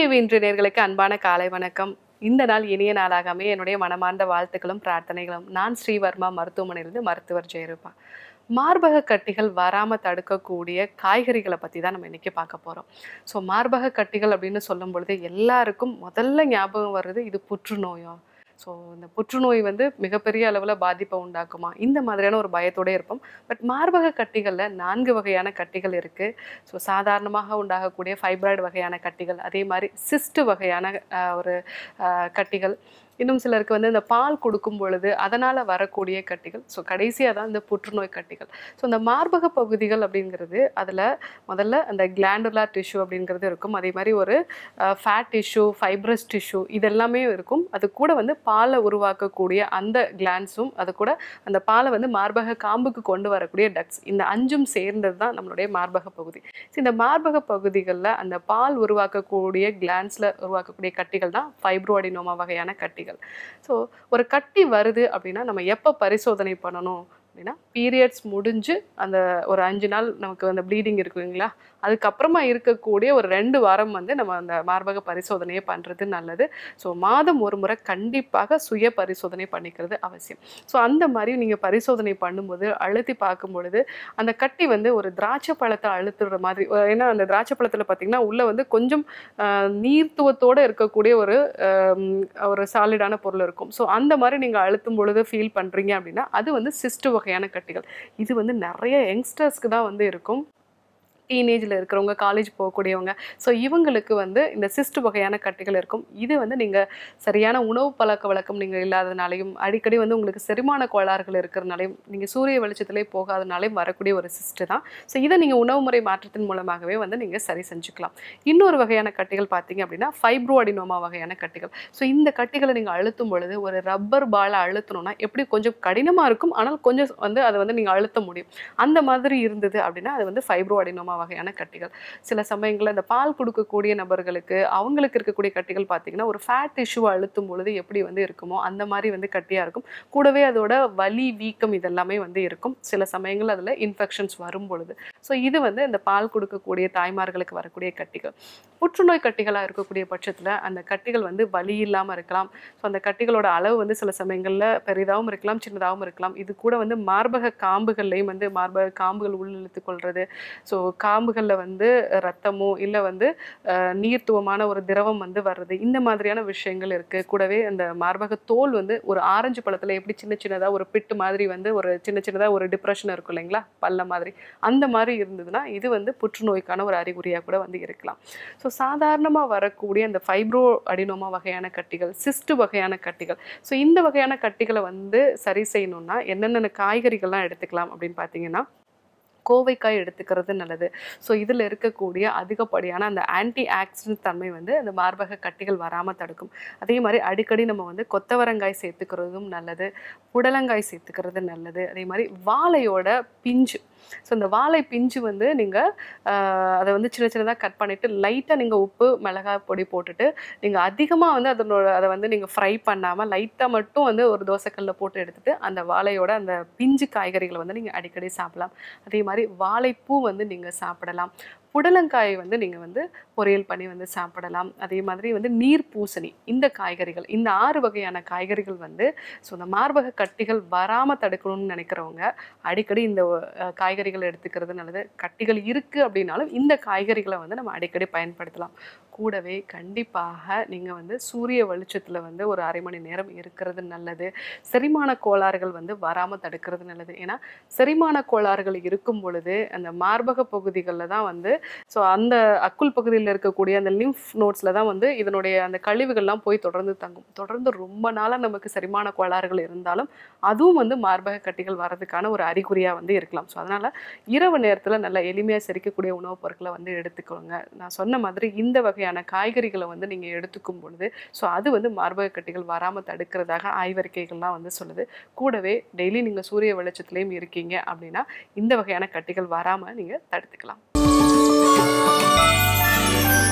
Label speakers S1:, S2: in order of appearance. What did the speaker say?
S1: TV இன்று நேர்களுக்கு அன்பான காலை வணக்கம் இந்த நாள் இனிய நாளாகவே என்னுடைய மனமார்ந்த வாழ்த்துக்களும் பிரார்த்தனைகளும் நான் ஸ்ரீவர்மா மருத்துவமனையிலிருந்து மருத்துவர் ஜெயரூபா மார்பக கட்டிகள் வராமல் தடுக்கக்கூடிய காய்கறிகளை பற்றி தான் நம்ம இன்றைக்கி பார்க்க போகிறோம் ஸோ மார்பக கட்டிகள் அப்படின்னு சொல்லும் பொழுது எல்லாருக்கும் முதல்ல ஞாபகம் வர்றது இது புற்றுநோயா ஸோ இந்த புற்றுநோய் வந்து மிகப்பெரிய அளவில் பாதிப்பை உண்டாக்குமா இந்த மாதிரியான ஒரு பயத்தோடே இருப்போம் பட் மார்பக கட்டிகளில் நான்கு வகையான கட்டிகள் இருக்குது ஸோ சாதாரணமாக உண்டாகக்கூடிய ஃபைப்ராய்டு வகையான கட்டிகள் அதே மாதிரி சிஸ்ட் வகையான ஆஹ், ஒரு ஆஹ், கட்டிகள் இன்னும் சிலருக்கு வந்து இந்த பால் கொடுக்கும் பொழுது அதனால் வரக்கூடிய கட்டிகள் ஸோ கடைசியாக தான் இந்த புற்றுநோய் கட்டிகள் ஸோ இந்த மார்பக பகுதிகள் அப்படிங்கிறது அதில் முதல்ல அந்த கிளாண்டுலார் டிஷ்யூ அப்படிங்கிறது இருக்கும் அதே மாதிரி ஒரு ஃபேட் டிஷ்யூ ஃபைப்ரஸ் டிஷ்யூ இதெல்லாமே இருக்கும் அது கூட வந்து பாலை உருவாக்கக்கூடிய அந்த கிளான்ஸும் அது கூட அந்த பாலை வந்து மார்பக காம்புக்கு கொண்டு வரக்கூடிய டக்ஸ் இந்த அஞ்சும் சேர்ந்தது தான் நம்மளுடைய மார்பக பகுதி ஸோ இந்த மார்பக பகுதிகளில் அந்த பால் உருவாக்கக்கூடிய கிளான்ஸில் உருவாக்கக்கூடிய கட்டிகள் தான் ஃபைப்ரோஅடினோமா வகையான கட்டிகள் ஸோ ஒரு கட்டி வருது அப்படின்னா நம்ம எப்போ பரிசோதனை பண்ணணும் அப்படின்னா பீரியட்ஸ் முடிஞ்சு அந்த ஒரு அஞ்சு நாள் நமக்கு அந்த ப்ளீடிங் இருக்குங்களா அதுக்கப்புறமா இருக்கக்கூடிய ஒரு ரெண்டு வாரம் வந்து நம்ம அந்த மார்பக பரிசோதனையை பண்ணுறது நல்லது ஸோ மாதம் ஒரு முறை கண்டிப்பாக சுய பரிசோதனை பண்ணிக்கிறது அவசியம் ஸோ அந்த மாதிரி நீங்கள் பரிசோதனை பண்ணும்போது அழுத்தி பார்க்கும் பொழுது அந்த கட்டி வந்து ஒரு திராட்சை பழத்தை அழுத்துற மாதிரி ஒரு- ஏன்னா அந்த திராட்சை பழத்தில் பார்த்தீங்கன்னா உள்ளே வந்து கொஞ்சம் ஆஹ், நீர்த்துவத்தோடு இருக்கக்கூடிய ஒரு ஆம், ஒரு சாலிடான பொருள் இருக்கும் ஸோ அந்த மாதிரி நீங்கள் அழுத்தும் பொழுது ஃபீல் பண்ணுறீங்க அப்படின்னா அது வந்து சிஸ்ட் வகையான கட்டிகள் இது வந்து நிறைய யங்ஸ்டர்ஸ்க்கு தான் வந்து இருக்கும் டீனேஜில் இருக்கிறவங்க காலேஜ் போகக்கூடியவங்க ஸோ இவங்களுக்கு வந்து இந்த சிஸ்ட் வகையான கட்டிகள் இருக்கும் இது வந்து நீங்கள் சரியான உணவு பழக்க வழக்கம் நீங்கள் இல்லாதனாலையும் அடிக்கடி வந்து உங்களுக்கு செரிமான கோளாறுகள் இருக்கிறனாலையும் நீங்கள் சூரிய வெளிச்சத்திலே போகாதனாலையும் வரக்கூடிய ஒரு சிஸ்ட் தான் ஸோ இதை நீங்கள் உணவு முறை மாற்றத்தின் மூலமாகவே வந்து நீங்கள் சரி செஞ்சுக்கலாம் இன்னொரு வகையான கட்டிகள் பார்த்தீங்க அப்படின்னா ஃபைப்ரோ அடினோமா வகையான கட்டிகள் ஸோ இந்த கட்டிகளை நீங்கள் அழுத்தும் பொழுது ஒரு ரப்பர் பாலை அழுத்தணும்னா எப்படி கொஞ்சம் கடினமாக இருக்கும் ஆனால் கொஞ்சம் வந்து அதை வந்து நீங்கள் அழுத்த முடியும் அந்த மாதிரி இருந்தது அப்படின்னா அது வந்து ஃபைப்ரோ அடினோமா வகையான கட்டிகள் சில சமயங்களில் இந்த பால் கொடுக்கக்கூடிய நபர்களுக்கு அவங்களுக்கு இருக்கக்கூடிய கட்டிகள் பார்த்தீங்கன்னா ஒரு ஃபேட் டிஷ்யூவை அழுத்தும் பொழுது எப்படி வந்து இருக்குமோ அந்த மாதிரி வந்து கட்டியாக இருக்கும் கூடவே அதோட வலி வீக்கம் இதெல்லாமே வந்து இருக்கும் சில சமயங்கள் அதில் இன்ஃபெக்ஷன்ஸ் வரும் பொழுது ஸோ இது வந்து இந்த பால் கொடுக்கக்கூடிய தாய்மார்களுக்கு வரக்கூடிய கட்டிகள் புற்றுநோய் கட்டிகளாக இருக்கக்கூடிய பட்சத்தில் அந்த கட்டிகள் வந்து வலி இல்லாமல் இருக்கலாம் ஸோ அந்த கட்டிகளோட அளவு வந்து சில சமயங்களில் பெரிதாகவும் இருக்கலாம் சின்னதாகவும் இருக்கலாம் இது கூட வந்து மார்பக காம்புகள்லையும் வந்து மார்பக காம்புகள் உள்ளிழுத்து கொள்வது ஸோ காம்புகளில் வந்து ரத்தமோ இல்லை வந்து அஹ், நீர்த்துவமான ஒரு திரவம் வந்து வர்றது இந்த மாதிரியான விஷயங்கள் இருக்குது கூடவே அந்த மார்பக தோல் வந்து ஒரு ஆரஞ்சு பழத்தில் எப்படி சின்ன சின்னதாக ஒரு பிட்டு மாதிரி வந்து ஒரு சின்ன சின்னதாக ஒரு டிப்ரெஷன் இருக்கும் இல்லைங்களா பல்ல மாதிரி அந்த மாதிரி இருந்ததுன்னா இது வந்து புற்றுநோய்க்கான ஒரு அறிகுறியாக கூட வந்து இருக்கலாம் ஸோ சாதாரணமாக வரக்கூடிய அந்த ஃபைப்ரோ அடினோமா வகையான கட்டிகள் சிஸ்ட் வகையான கட்டிகள் ஸோ இந்த வகையான கட்டிகளை வந்து சரி செய்யணும்னா என்னென்ன காய்கறிகள்லாம் எடுத்துக்கலாம் அப்படின்னு பார்த்தீங்கன்னா கோவைக்காய் எடுத்துக்கிறது நல்லது ஸோ இதில் இருக்கக்கூடிய அதிகப்படியான அந்த ஆன்டி ஆக்சிடென்ட் தன்மை வந்து அந்த மார்பக கட்டிகள் வராமல் தடுக்கும் அதே மாதிரி அடிக்கடி நம்ம வந்து கொத்தவரங்காய் சேர்த்துக்கிறதும் நல்லது புடலங்காய் சேர்த்துக்கிறது நல்லது அதே மாதிரி வாழையோட பிஞ்சு ஸோ இந்த வாழை பிஞ்சு வந்து நீங்கள் அதை வந்து சின்ன சின்னதாக கட் பண்ணிவிட்டு லைட்டாக நீங்கள் உப்பு மிளகாய் பொடி போட்டுட்டு நீங்கள் அதிகமாக வந்து அதனோட அதை வந்து நீங்கள் ஃப்ரை பண்ணாமல் லைட்டாக மட்டும் வந்து ஒரு தோசைக்கல்லில் போட்டு எடுத்துட்டு அந்த வாழையோட அந்த பிஞ்சு காய்கறிகளை வந்து நீங்கள் அடிக்கடி சாப்பிடலாம் அதே மாதிரி வாழைப்பூ வந்து நீங்கள் சாப்பிடலாம் புடலங்காய் வந்து நீங்கள் வந்து பொரியல் பண்ணி வந்து சாப்பிடலாம் அதே மாதிரி வந்து நீர் பூசணி இந்த காய்கறிகள் இந்த ஆறு வகையான காய்கறிகள் வந்து ஸோ இந்த மார்பக கட்டிகள் வராமல் தடுக்கணும்னு நினைக்கிறவங்க அடிக்கடி இந்த அஹ், காய்கறிகள் எடுத்துக்கிறது நல்லது கட்டிகள் இருக்குது அப்படின்னாலும் இந்த காய்கறிகளை வந்து நம்ம அடிக்கடி பயன்படுத்தலாம் கூடவே கண்டிப்பாக நீங்கள் வந்து சூரிய வெளிச்சத்தில் வந்து ஒரு அரை மணி நேரம் இருக்கிறது நல்லது செரிமான கோளாறுகள் வந்து வராமல் தடுக்கிறது நல்லது ஏன்னா செரிமான கோளாறுகள் இருக்கும் பொழுது அந்த மார்பக பகுதிகளில் தான் வந்து ஸோ அந்த அக்குள் பகுதியில் இருக்கக்கூடிய அந்த லிம்ஃப் நோட்ஸில் தான் வந்து இதனுடைய அந்த கழிவுகள்லாம் போய் தொடர்ந்து தங்கும் தொடர்ந்து ரொம்ப நாளாக நமக்கு செரிமான கோளாறுகள் இருந்தாலும் அதுவும் வந்து மார்பக கட்டிகள் வரதுக்கான ஒரு அறிகுறியாக வந்து இருக்கலாம் ஸோ அதனால் இரவு நேரத்தில் நல்ல எளிமையாக செரிக்கக்கூடிய உணவுப் பொருட்களை வந்து எடுத்துக்கோங்க நான் சொன்ன மாதிரி இந்த வகையான காய்கறிகளை வந்து நீங்கள் எடுத்துக்கும் பொழுது ஸோ அது வந்து மார்பக கட்டிகள் வராமல் தடுக்கிறதாக ஆய்வறிக்கைகள்லாம் வந்து சொல்லுது கூடவே டெய்லி நீங்கள் சூரிய வெளிச்சத்துலேயும் இருக்கீங்க அப்படின்னா இந்த வகையான கட்டிகள் வராமல் நீங்கள் தடுத்துக்கலாம்